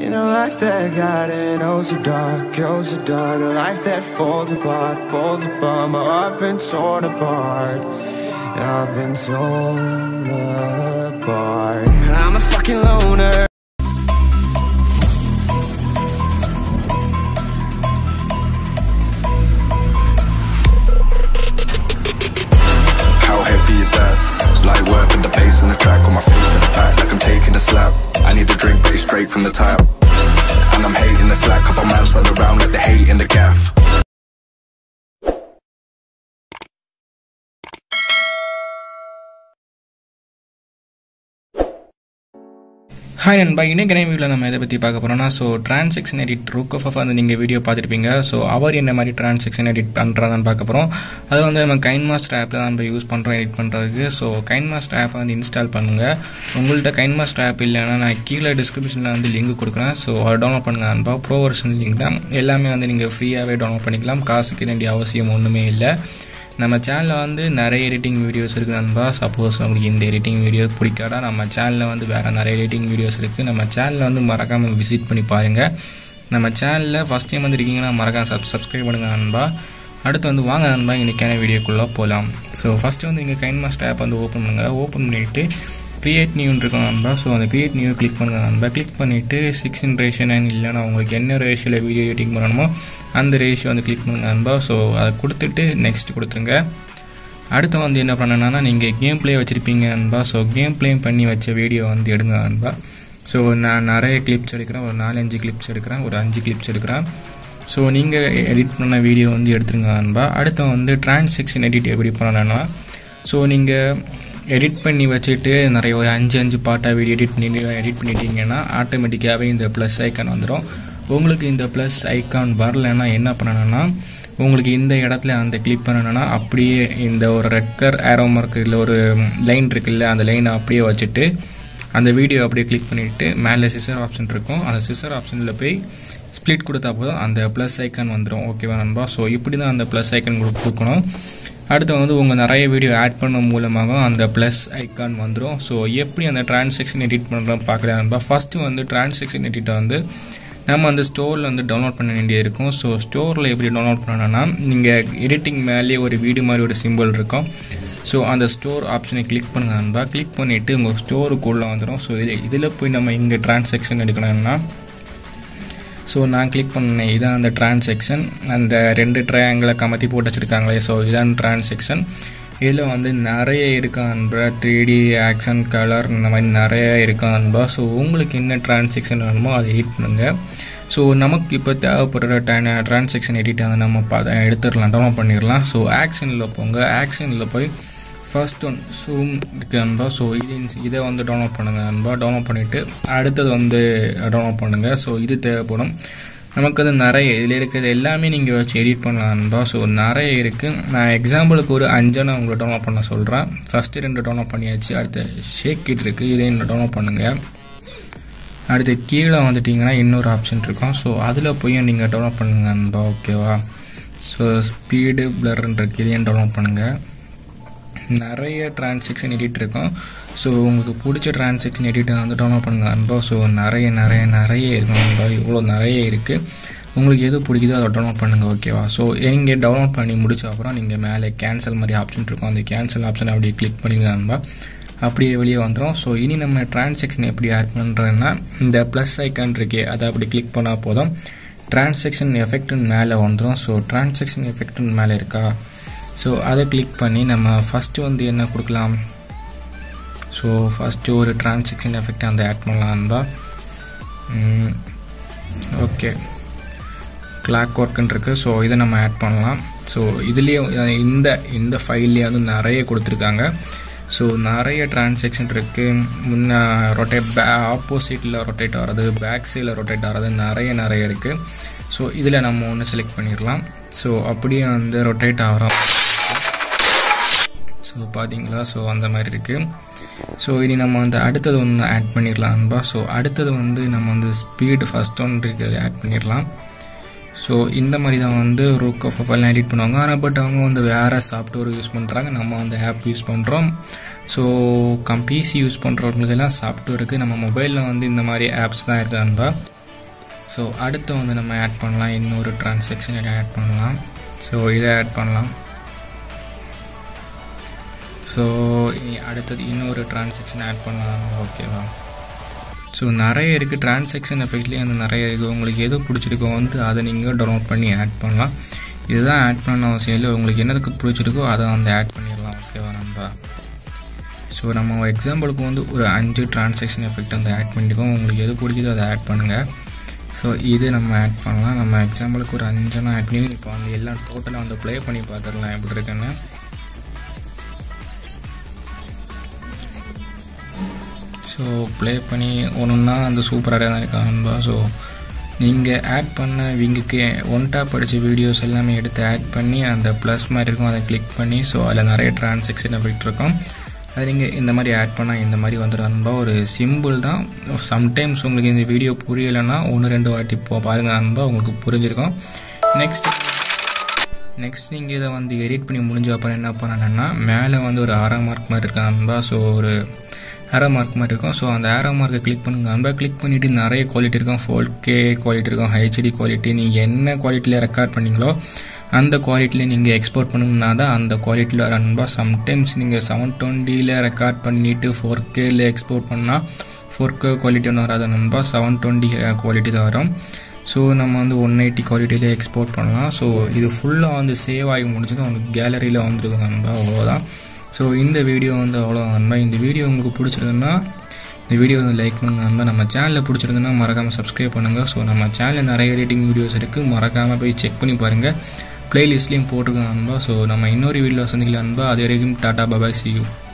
In a life that got it, oh so dark, oh so dark A life that falls apart, falls apart My heart been torn apart I've been torn apart I'm a fucking loner How heavy is that? It's light work with the bass on the track on my face to the back like I'm taking a slap. I need a drink, but it's straight from the tap. And I'm hating the slack, couple miles run around like the hate in the gaff. Hi நண்பா இன்னைக்கு வீடியோவில் நம்ம எதை பற்றி பார்க்க போகிறோம்னா so transaction edit ரூக் ஆஃப் வந்து நீங்கள் வீடியோ பார்த்துருப்பீங்க ஸோ அவர் என்ன மாதிரி டிரான்சாக்ஷன் எடிட் பண்ணுறதான்னு பார்க்க போகிறோம் அது வந்து நம்ம கைன் மாஸ்டர் ஆப்பில் தான் நம்ம யூஸ் பண்ணுறோம் எடிட் பண்ணுறதுக்கு ஸோ கைன் மாஸ்டர் ஆப்பை வந்து இன்ஸ்டால் பண்ணுங்கள் உங்கள்கிட்ட கைன் மாஸ்டர் ஆப் இல்லைன்னா நான் கீழே டிஸ்கிரிப்ஷனில் வந்து லிங்க் கொடுக்குறேன் ஸோ அதை டவுன்லோட் பண்ணுங்க நண்பா ப்ரோ வெர்ஷன் லிங்க் தான் எல்லாமே வந்து நீங்கள் ஃப்ரீயாகவே டவுன்லோட் பண்ணிக்கலாம் காசுக்கு வேண்டிய அவசியம் ஒன்றுமே இல்லை நம்ம சேனலில் வந்து நிறைய எடிட்டிங் வீடியோஸ் இருக்குது நண்பா சப்போஸ் உங்களுக்கு இந்த எடிட்டிங் வீடியோ பிடிக்காதா நம்ம சேனலில் வந்து வேறு நிறைய எடிட்டிங் வீடியோஸ் இருக்குது நம்ம சேனலில் வந்து மறக்காமல் விசிட் பண்ணி பாருங்கள் நம்ம சேனலில் ஃபஸ்ட் டைம் வந்து இருக்கீங்கன்னா மறக்காம சப் சப்ஸ்கிரைப் பண்ணுங்கள் நண்பா அடுத்து வந்து வாங்க நண்பா இன்றைக்கான வீடியோக்குள்ளே போகலாம் ஸோ ஃபஸ்ட்டு வந்து இங்கே கைன் மாஸ்டர் ஆப் வந்து ஓப்பன் பண்ணுங்கள் ஓப்பன் பண்ணிவிட்டு க்ரியேட் நியூன்னு இருக்கும் நண்பா ஸோ அந்த க்ரியேட் நியூ கிளிக் பண்ணுங்க நண்பா கிளிக் பண்ணிவிட்டு சிக்ஸ் இன் ரேஷன் அண்ட் இல்லைனா உங்களுக்கு என்ன ரேஷியோவில் வீடியோ எடிட்டிங் பண்ணணுமோ அந்த ரேஷியோ வந்து கிளிக் பண்ணுங்க நண்பா ஸோ அதை கொடுத்துட்டு நெக்ஸ்ட் கொடுத்துருங்க அடுத்து வந்து என்ன பண்ணணும்னா நீங்கள் கேம் ப்ளே வச்சுருப்பீங்க நண்பா ஸோ கேம் ப்ளே பண்ணி வச்ச வீடியோ வந்து எடுங்க நண்பா ஸோ நான் நிறைய கிளிப்ஸ் எடுக்கிறேன் ஒரு நாலஞ்சு கிளிப்ஸ் எடுக்கிறேன் ஒரு அஞ்சு கிளிப்ஸ் எடுக்கிறேன் ஸோ நீங்கள் எடிட் பண்ண வீடியோ வந்து எடுத்துருங்க நண்பா அடுத்து வந்து டிரான்சாக்ஷன் எடிட் எப்படி பண்ணணும்னா ஸோ நீங்கள் எடிட் பண்ணி வச்சுட்டு நிறைய ஒரு அஞ்சு அஞ்சு பாட்டாக வீடியோ எடிட் பண்ணி எடிட் பண்ணிட்டீங்கன்னா ஆட்டோமேட்டிக்காகவே இந்த ப்ளஸ் ஐக்கான் வந்துடும் உங்களுக்கு இந்த ப்ளஸ் ஐக்கான் வரலைன்னா என்ன பண்ணணும்னா உங்களுக்கு இந்த இடத்துல அந்த கிளிக் பண்ணணும்னா அப்படியே இந்த ஒரு ரெக்கர் ஏரோ மார்க் இல்லை ஒரு லைன் இருக்குல்ல அந்த லைனை அப்படியே வச்சுட்டு அந்த வீடியோ அப்படியே கிளிக் பண்ணிவிட்டு மேலே சிசர் ஆப்ஷன் இருக்கும் அந்த சிசர் ஆப்ஷனில் போய் ஸ்ப்ளிட் கொடுத்தா போதும் அந்த ப்ளஸ் ஐக்கான் வந்துடும் ஓகேவா நண்பா ஸோ இப்படி தான் அந்த ப்ளஸ் ஐக்கான் கொடுக்கணும் அடுத்து வந்து உங்கள் நிறைய வீடியோ ஆட் பண்ண மூலமாக அந்த ப்ளஸ் ஐக்கான் வந்துடும் ஸோ எப்படி அந்த டிரான்சாக்ஷன் எடிட் பண்ணுறோம் பார்க்கலாம் நண்பா ஃபஸ்ட்டு வந்து டிரான்சாக்ஷன் எடிட்டை வந்து நம்ம அந்த ஸ்டோரில் வந்து டவுன்லோட் பண்ண வேண்டியது இருக்கும் ஸோ ஸ்டோரில் எப்படி டவுன்லோட் பண்ணணும்னா நீங்கள் எடிட்டிங் மேலேயே ஒரு வீடு மாதிரி ஒரு சிம்பிள் இருக்கும் ஸோ அந்த ஸ்டோர் ஆப்ஷனை கிளிக் பண்ணுங்க நண்பா கிளிக் பண்ணிவிட்டு உங்கள் ஸ்டோருக்குள்ளே வந்துடும் ஸோ இதில் இதில் போய் நம்ம இங்கே டிரான்சாக்ஷன் எடுக்கணும்னா ஸோ நான் கிளிக் பண்ணேன் இதான் அந்த டிரான்சாக்ஷன் அந்த ரெண்டு ட்ரையாங்கிளை கமத்தி போட்டு வச்சுருக்காங்களே ஸோ இதான் டிரான்சாக்ஷன் இதில் வந்து நிறைய இருக்கா அன்பா த்ரீ டி ஆக்ஷன் கலர் இந்த மாதிரி நிறைய இருக்கா அன்பா ஸோ உங்களுக்கு என்ன டிரான்சாக்ஷன் வேணுமோ அதை எடிட் பண்ணுங்கள் ஸோ நமக்கு இப்போ தேவைப்படுற டேன் டிரான்சாக்ஷன் எடிட் அதை நம்ம பா எடுத்துடலாம் டவுன்லோட் பண்ணிடலாம் ஸோ ஆக்ஷனில் போங்க ஆக்ஷனில் போய் ஃபர்ஸ்ட் ஒன் ஸூம் இருக்குது அன்பா ஸோ இது இதை வந்து டவுன்லோட் பண்ணுங்கள் அன்பா டவுன்லோட் பண்ணிவிட்டு அடுத்தது வந்து டவுன்லோட் பண்ணுங்கள் ஸோ இது தேவைப்படும் நமக்கு அது நிறைய இதில் இருக்கிறது எல்லாமே நீங்கள் வச்சு எடிட் பண்ணலாம் அன்பா ஸோ நிறைய இருக்குது நான் எக்ஸாம்பிளுக்கு ஒரு அஞ்சை நான் உங்களை டவுன்லோட் பண்ண சொல்கிறேன் ஃபஸ்ட்டு ரெண்டு டவுன்லோட் பண்ணியாச்சு அடுத்து ஷேக் கிட் இருக்குது இதை இன்னும் டவுன்லோட் பண்ணுங்கள் அடுத்து கீழே வந்துட்டிங்கன்னா இன்னொரு ஆப்ஷன் இருக்கும் ஸோ அதில் போய் நீங்கள் டவுன்லோட் பண்ணுங்கள் அன்பா ஓகேவா ஸோ ஸ்பீடு பிளர்ன்னு இருக்குது இதையும் டவுன்லோட் பண்ணுங்கள் நிறைய டிரான்சாக்ஷன் எடிட் இருக்கும் ஸோ உங்களுக்கு பிடிச்ச டிரான்சாக்ஷன் எடிட்டை வந்து டவுன்லோட் பண்ணுங்கள் அன்பா ஸோ நிறைய நிறைய நிறைய இருக்கும் அன்பா இவ்வளோ நிறைய இருக்குது உங்களுக்கு எது பிடிக்குதோ அதை டவுன்லோட் பண்ணுங்கள் ஓகேவா ஸோ நீங்கள் டவுன்லோட் பண்ணி முடிச்ச அப்புறம் நீங்கள் மேலே கேன்சல் மாதிரி ஆப்ஷன் இருக்கும் அந்த கேன்சல் ஆப்ஷன் அப்படியே கிளிக் பண்ணிங்க அன்பா அப்படியே வெளியே வந்துடும் ஸோ இனி நம்ம டிரான்சாக்ஷன் எப்படி ஆட் பண்ணுறோன்னா இந்த ப்ளஸ் ஐக்கான் இருக்கே அதை அப்படி கிளிக் பண்ணால் போதும் டிரான்சாக்ஷன் எஃபெக்ட்னு மேலே வந்துடும் ஸோ டிரான்சாக்ஷன் எஃபெக்ட்னு மேலே இருக்கா ஸோ அதை கிளிக் பண்ணி நம்ம ஃபஸ்ட்டு வந்து என்ன கொடுக்கலாம் ஸோ ஃபஸ்ட்டு ஒரு டிரான்சாக்ஷன் எஃபெக்ட் அந்த ஆட் பண்ணலான்பா ஓகே கிளாக் ஒர்க்குன்னு இருக்குது ஸோ இதை நம்ம ஆட் பண்ணலாம் ஸோ இதுலேயே இந்த இந்த ஃபைல்லேயே வந்து நிறைய கொடுத்துருக்காங்க ஸோ நிறைய டிரான்சாக்ஷன் இருக்குது முன்ன ரொட்டேட் பே ஆப்போசிட்டில் ரொட்டேட் ஆகிறது பேக் சைடில் ரொட்டேட் ஆகிறது நிறைய நிறைய இருக்குது ஸோ இதில் நம்ம ஒன்று செலக்ட் பண்ணிடலாம் ஸோ அப்படியே வந்து ரொட்டேட் ஆகிறோம் ஸோ பார்த்தீங்களா ஸோ அந்த மாதிரி இருக்குது ஸோ இனி நம்ம வந்து அடுத்தது ஒன்று ஆட் பண்ணிடலாம்பா ஸோ அடுத்தது வந்து நம்ம வந்து ஸ்பீடு ஃபஸ்ட் ஒன்று இருக்கிறது ஆட் பண்ணிடலாம் ஸோ இந்த மாதிரி தான் வந்து ரூக் ஆஃப் ஃபைல் எடிட் பண்ணுவாங்க ஆனால் பட் அவங்க வந்து வேறு சாஃப்ட்வேர் யூஸ் பண்ணுறாங்க நம்ம வந்து ஆப் யூஸ் பண்ணுறோம் ஸோ கம் பிசி யூஸ் பண்ணுறவங்களுக்கெல்லாம் சாஃப்ட்வேருக்கு நம்ம மொபைலில் வந்து இந்த மாதிரி ஆப்ஸ் தான் இருக்குதான்பா ஸோ அடுத்து வந்து நம்ம ஆட் பண்ணலாம் இன்னொரு டிரான்சாக்ஷன் ஆட் பண்ணலாம் ஸோ இதை ஆட் பண்ணலாம் ஸோ அடுத்தது இன்னொரு டிரான்சாக்ஷன் ஆட் பண்ணலாம் ஓகேவா ஸோ நிறைய இருக்குது டிரான்சாக்ஷன் எஃபெக்ட்லேயே வந்து நிறைய இருக்குது உங்களுக்கு எது பிடிச்சிருக்கோ வந்து அதை நீங்கள் டவுன்லோட் பண்ணி ஆட் பண்ணலாம் இதுதான் ஆட் பண்ண அவசியம் இல்லை உங்களுக்கு என்னதுக்கு பிடிச்சிருக்கோ அதை வந்து ஆட் பண்ணிடலாம் ஓகேவா நம்ம ஸோ நம்ம எக்ஸாம்பிளுக்கு வந்து ஒரு அஞ்சு டிரான்சாக்ஷன் எஃபெக்ட் வந்து ஆட் பண்ணியிருக்கோம் உங்களுக்கு எது பிடிக்குதோ அதை ஆட் பண்ணுங்கள் ஸோ இது நம்ம ஆட் பண்ணலாம் நம்ம எக்ஸாம்பிளுக்கு ஒரு அஞ்செல்லாம் ஆட் பண்ணி இப்போ வந்து எல்லாம் டோட்டலாக வந்து ப்ளே பண்ணி பார்த்துடலாம் எப்படி இருக்குன்னு ஸோ ப்ளே பண்ணி ஒன்றுன்னா அந்த சூப்பராக தான் இருக்காங்க ஸோ நீங்கள் ஆட் பண்ண விங்குக்கு ஒன் டாப் அடித்த வீடியோஸ் எல்லாமே எடுத்து ஆட் பண்ணி அந்த ப்ளஸ் மாதிரி இருக்கும் அதை கிளிக் பண்ணி ஸோ அதில் நிறைய டிரான்சாக்ஷன் எஃபெக்ட் இருக்கும் அது நீங்கள் இந்த மாதிரி ஆட் பண்ணால் இந்த மாதிரி வந்துடும் நண்பா ஒரு சிம்பிள் தான் சம்டைம்ஸ் உங்களுக்கு இந்த வீடியோ புரியலைன்னா ஒன்று ரெண்டு வாட்டி போ பாருங்கள் நண்பா உங்களுக்கு புரிஞ்சிருக்கும் நெக்ஸ்ட் நெக்ஸ்ட் நீங்கள் இதை வந்து எடிட் பண்ணி முடிஞ்ச அப்புறம் என்ன பண்ணணுன்னா மேலே வந்து ஒரு ஆறாம் மார்க் மாதிரி இருக்கா நண்பா ஸோ ஒரு ஏரோ மார்க் மாதிரி இருக்கும் ஸோ அந்த ஏரோ மார்க்கை கிளிக் பண்ணுங்க நண்பா கிளிக் பண்ணிவிட்டு நிறைய குவாலிட்டி இருக்கும் ஃபோர் கே குவாலிட்டி இருக்கும் ஹெச்டி குவாலிட்டி நீங்கள் என்ன குவாலிட்டியில் ரெக்கார்ட் பண்ணீங்களோ அந்த குவாலிட்டியில் நீங்கள் எக்ஸ்போர்ட் பண்ணணும்னா தான் அந்த குவாலிட்டியில் வர நண்பா சம்டைம்ஸ் நீங்கள் செவன் டுவெண்ட்டியில் ரெக்கார்ட் பண்ணிவிட்டு ஃபோர் கேயில் எக்ஸ்போர்ட் பண்ணால் ஃபோர் கே குவாலிட்டி ஒன்று வராது நண்பா செவன் டுவெண்ட்டி குவாலிட்டி தான் வரும் ஸோ நம்ம வந்து ஒன் எயிட்டி குவாலிட்டியில் எக்ஸ்போர்ட் பண்ணலாம் ஸோ இது ஃபுல்லாக வந்து சேவ் ஆகி முடிஞ்சது உங்களுக்கு கேலரியில் வந்துருக்கு நண்பா அவ்வளோதான் ஸோ இந்த வீடியோ வந்து அவ்வளோ நண்பா இந்த வீடியோ உங்களுக்கு பிடிச்சிருக்குன்னா இந்த வீடியோ வந்து லைக் பண்ணுங்க நண்பா நம்ம சேனலில் பிடிச்சிருக்குன்னா மறக்காமல் சப்ஸ்கிரைப் பண்ணுங்கள் ஸோ நம்ம சேனலில் நிறைய எடிட்டிங் வீடியோஸ் இருக்குது மறக்காமல் போய் செக் பண்ணி பாருங்கள் ப்ளேலிஸ்ட்லேயும் போட்டுருக்கோம் நண்பா ஸோ நம்ம இன்னொரு வீடியோவில் சந்திக்கலாம் நண்பா அது வரைக்கும் டாட்டா பபாய் சி யூ